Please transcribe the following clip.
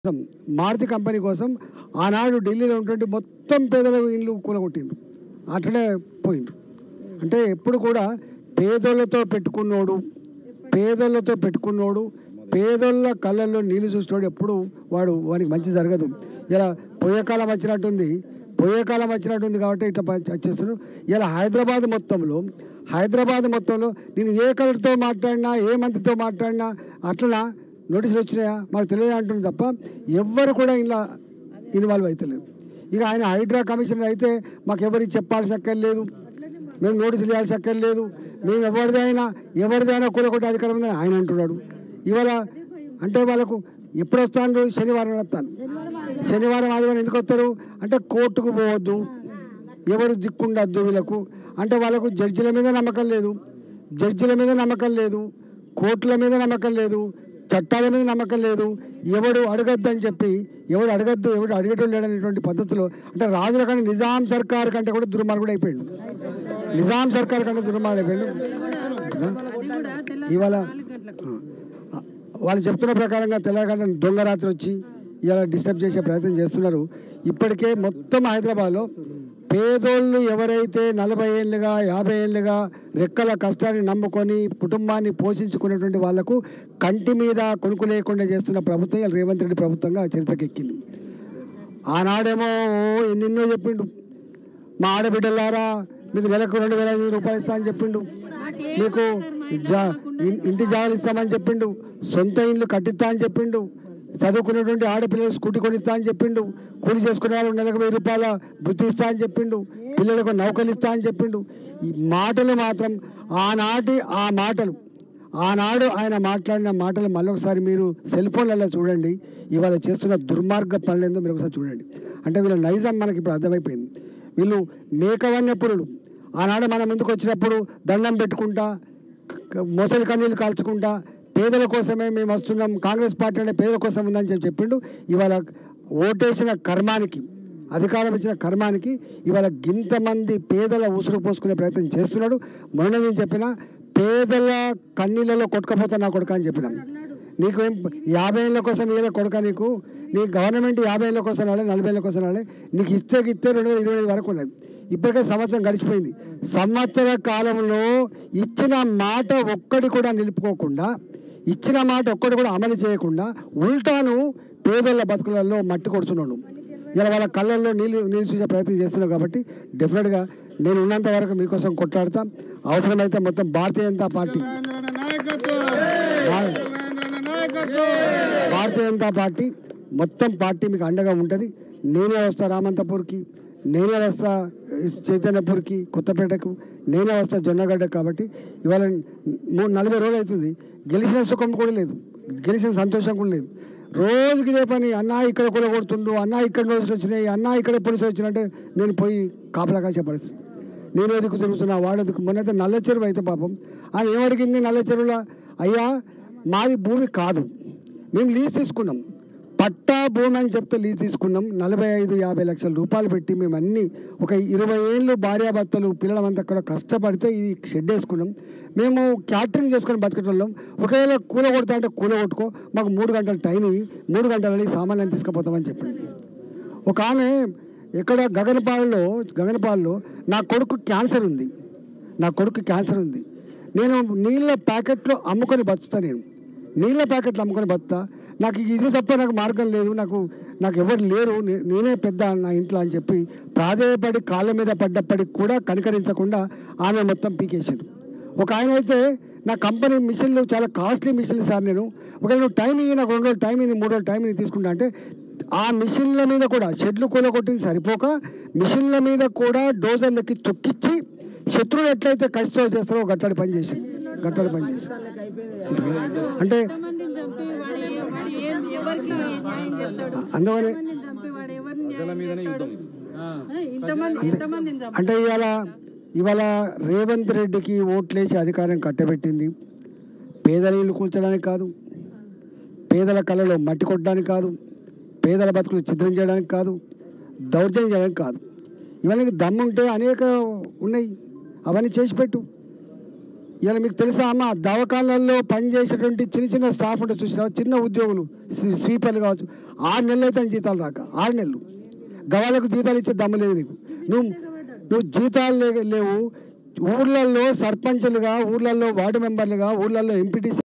కోసం మారుతి కంపెనీ కోసం ఆనాడు ఢిల్లీలో ఉన్నటువంటి మొత్తం పేదల ఇల్లు కూలగొట్టిండ్రు అట్లనే పోయిండ్రు అంటే ఎప్పుడు కూడా పేదోళ్ళతో పెట్టుకున్నోడు పేదోళ్ళతో పెట్టుకున్నోడు పేదోళ్ళ కళ్ళల్లో నీళ్లు చూసినోడు ఎప్పుడు వాడు వానికి మంచి జరగదు ఇలా పోయే కాలం వచ్చినట్టుంది పోయే కాలం వచ్చినట్టుంది కాబట్టి ఇట్లా ప- చేస్తున్నారు ఇలా హైదరాబాద్ మొత్తంలో హైదరాబాద్ మొత్తంలో నేను ఏ కలర్తో మాట్లాడినా ఏ మంత్రితో మాట్లాడినా అట్లా నోటీసులు వచ్చినాయా మాకు తెలియదు అంటుంది తప్ప ఎవ్వరు కూడా ఇలా ఇన్వాల్వ్ అవుతలేరు ఇక ఆయన హైడ్రా కమిషనర్ అయితే మాకు ఎవరికి చెప్పాల్సి అక్కర్లేదు మేము నోటీసులు ఇవ్వాల్సి అక్కర్లేదు మేము ఎవరిదైనా ఎవరిదైనా కూలగొట్టే అధికారం ఉందని ఆయన అంటున్నాడు ఇవాళ అంటే వాళ్ళకు ఎప్పుడు వస్తాను శనివారం వస్తాను శనివారం ఆదివారం ఎందుకు వస్తారు అంటే కోర్టుకు పోవద్దు ఎవరు దిక్కుండద్దు వీళ్ళకు అంటే వాళ్ళకు జడ్జిల మీద నమ్మకం లేదు జడ్జిల మీద నమ్మకం లేదు కోర్టుల మీద నమ్మకం లేదు చట్టాల మీద నమ్మకం లేదు ఎవడు అడగద్దు అని చెప్పి ఎవడు అడగద్దు ఎవడు అడిగటం లేడనేటువంటి పద్ధతిలో అంటే రాజుల కానీ నిజాం సర్కార్ కంటే కూడా దుర్మార్గుడు అయిపోయాడు నిజాం సర్కార్ కంటే దుర్మార్గుడు అయిపోయాడు ఇవాళ ఆ, వాళ్ళు చెప్తున్న ప్రకారంగా తెలంగాణ దొంగ రాత్రి వచ్చి ఇలా డిస్టర్బ్ చేసే ప్రయత్నం చేస్తున్నారు ఇప్పటికే మొత్తం హైదరాబాద్లో పేదోళ్ళు ఎవరైతే నలభై ఏళ్ళుగా యాభై ఏళ్ళుగా రెక్కల కష్టాన్ని నమ్ముకొని కుటుంబాన్ని పోషించుకున్నటువంటి వాళ్లకు కంటి మీద కొనుక్కు లేకుండా చేస్తున్న ప్రభుత్వం ఇలా రేవంత్ రెడ్డి ప్రభుత్వంగా చరిత్రకెక్కింది ఆనాడేమో ఓ ఎన్నెన్నో చెప్పిండు మా ఆడబిడ్డలారా మీకు నెలకు రెండు వేల ఐదు రూపాయలు ఇస్తా అని చెప్పిండు మీకు జా ఇన్- ఇంటి జాగాలు ఇస్తామని చెప్పిండు సొంత ఇండ్లు కట్టిస్తా అని చెప్పిండు చదువుకున్నటువంటి ఆడపిల్లలు స్కూటీ కొనిస్తా అని చెప్పిండు కూలి చేసుకునే వాళ్ళు నెలకు వెయ్యి రూపాయల వృత్తి ఇస్తా అని చెప్పిండు పిల్లలకు నౌకలు ఇస్తా అని చెప్పిండు ఈ మాటలు మాత్రం ఆనాటి ఆ మాటలు ఆనాడు ఆయన మాట్లాడిన మాటలు మళ్ళొకసారి మీరు సెల్ ఫోన్లలో చూడండి ఇవాళ చేస్తున్న దుర్మార్గ పనులేందో మీరు ఒకసారి చూడండి అంటే వీళ్ళ నైజం మనకి ఇప్పుడు అర్థమైపోయింది వీళ్ళు మేకవన్య పురుడు ఆనాడు మన ముందుకు వచ్చినప్పుడు దండం పెట్టుకుంటా క- మొసలి కన్నీళ్ళు కాల్చుకుంటా పేదల కోసమే మేము వస్తున్నాం కాంగ్రెస్ పార్టీ అంటే పేదల కోసం ఉందని చెప్పి చెప్పిండు ఇవాళ ఓటేసిన కర్మానికి అధికారం ఇచ్చిన కర్మానికి ఇవాళ గింతమంది పేదల ఉసురు పోసుకునే ప్రయత్నం చేస్తున్నాడు మొన్న నేను చెప్పిన పేదల కన్నీళ్ళలో కొట్టుకపోతా నా కొడుక అని చెప్పినాం నీకు ఏం యాభై ఏళ్ళ కోసం ఏదో కొడుక నీకు నీ గవర్నమెంట్ యాభై ఏళ్ళ కోసం రాలే నలభై ఏళ్ళ కోసం రాలే నీకు ఇస్తే ఇస్తే రెండు వేల ఇరవై ఐదు వరకు ఉన్నది ఇప్పటికే సంవత్సరం గడిచిపోయింది సంవత్సర కాలంలో ఇచ్చిన మాట ఒక్కటి కూడా నిలుపుకోకుండా ఇచ్చిన మాట ఒక్కటి కూడా అమలు చేయకుండా ఉల్టాను పేదల బతుకులలో మట్టి కొడుతున్నాడు ఇలా వాళ్ళ కళ్ళల్లో నీళ్ళు నీళ్ళు చూసే ప్రయత్నం చేస్తున్నావు కాబట్టి డెఫినెట్గా నేను ఉన్నంత వరకు మీకోసం కొట్లాడతా అవసరమైతే మొత్తం భారతీయ జనతా పార్టీ భా- భారతీయ జనతా పార్టీ మొత్తం పార్టీ మీకు అండగా ఉంటుంది నేనే వస్తా రామంతపూర్కి నేనే వస్తా చైతన్యపూర్కి కొత్తపేటకు నేనే వస్తా జొన్నగడ్డ కాబట్టి ఇవాళ మూడు నలభై రోజులు అవుతుంది గెలిచిన సుఖం కూడా లేదు గెలిచిన సంతోషం కూడా లేదు రోజుకి ఇదే పని అన్నా ఇక్కడ కూడా కొడుతుండు అన్నా ఇక్కడ నోటీసులు వచ్చినాయి అన్నా ఇక్కడ పోలీసులు వచ్చినంటే నేను పోయి కాపలా కాసే పరిస్థితి నేను ఎదుకు తిరుగుతున్నా వాడు ఎదుకు మొన్నైతే నల్ల చెరువు అయితే పాపం ఆయన ఏమడిగింది నల్ల చెరువులో అయ్యా మాది భూమి కాదు మేము లీజ్ తీసుకున్నాం పట్టా భూమి అని చెప్తే లీజ్ తీసుకున్నాం నలభై ఐదు యాభై లక్షల రూపాయలు పెట్టి మేము అన్ని ఒక ఇరవై ఏళ్ళు భార్యాభర్తలు పిల్లలమంతా కూడా కష్టపడితే ఇది షెడ్ వేసుకున్నాం మేము క్యాటరింగ్ చేసుకొని బతకటోళ్ళం ఒకవేళ కూల కొడతా అంటే కూల కొట్టుకో మాకు మూడు గంటల టైం ఇయ్యి మూడు గంటలని సామాన్యం తీసుకుపోతామని చెప్పింది ఒక ఆమె ఎక్కడ గగనపాలలో గగనపాలలో నా కొడుకు క్యాన్సర్ ఉంది నా కొడుకు క్యాన్సర్ ఉంది నేను నీళ్ళ ప్యాకెట్లో అమ్ముకొని బతుకుతా నేను నీళ్ళ ప్యాకెట్లు అమ్ముకొని బతుకుతా నాకు ఇది తప్ప నాకు మార్గం లేదు నాకు నాకు ఎవరు లేరు నే- నేనే పెద్ద నా ఇంట్లో అని చెప్పి ప్రాధేయపడి కాళ్ళ మీద పడ్డప్పటికి కూడా కనికరించకుండా ఆమె మొత్తం పీకేసాడు ఒక ఆయన అయితే నా కంపెనీ మిషన్లు చాలా కాస్ట్లీ మిషన్లు సార్ నేను ఒకవేళ నువ్వు టైం ఇయ్యి నాకు రెండు రోజులు టైం ఇయ్యి మూడు రోజులు టైం ఇయ్యి తీసుకుంటా అంటే ఆ మిషన్ల మీద కూడా షెడ్లు కూలగొట్టింది సరిపోక మిషన్ల మీద కూడా డోజర్లకి తొక్కిచ్చి శత్రువులు ఎట్లయితే కసితో చేస్తారో గట్టాడి పని చేసింది గట్టాడి పని చేసింది అంటే ఎంతమందిని చంపి వాడు ఏ- వాడు ఏం ఎవరికి న్యాయం చేస్తాడు అందువల్ల ఎంతమందిని చంపి వాడు ఎవరిని న్యాయం చేస్తాడు అదే ఇంతమంది ఎంతమందిని చంపి అంటే ఇవాళ ఇవాళ రేవంత్ రెడ్డికి ఓట్లేసి అధికారం కట్టబెట్టింది పేదల ఇల్లు కూల్చడానికి కాదు పేదల కళలో మట్టి కొట్టడానికి కాదు పేదల బతుకులు ఛిద్రం చేయడానికి కాదు దౌర్జన్యం చేయడానికి కాదు ఇవన్నీ దమ్ముంటే అనేక ఉన్నాయి అవన్నీ చేసి పెట్టు ఇలా మీకు తెలుసా అమ్మ దవాఖానాల్లో పనిచేసేటువంటి చిన్న చిన్న స్టాఫ్ ఉంటే చూసినా చిన్న ఉద్యోగులు స్వీ- స్వీపర్లు కావచ్చు ఆరు నెలలు అయితే ఆయన జీతాలు రాక ఆరు నెలలు గవాలకు జీతాలు ఇచ్చే దమ్ము లేదు నీకు నువ్వు నువ్వు జీతాలు లే- లేవు ఊర్లలో సర్పంచులుగా ఊర్లలో వార్డు మెంబర్లుగా ఊర్లలో ఎంపీటీసీ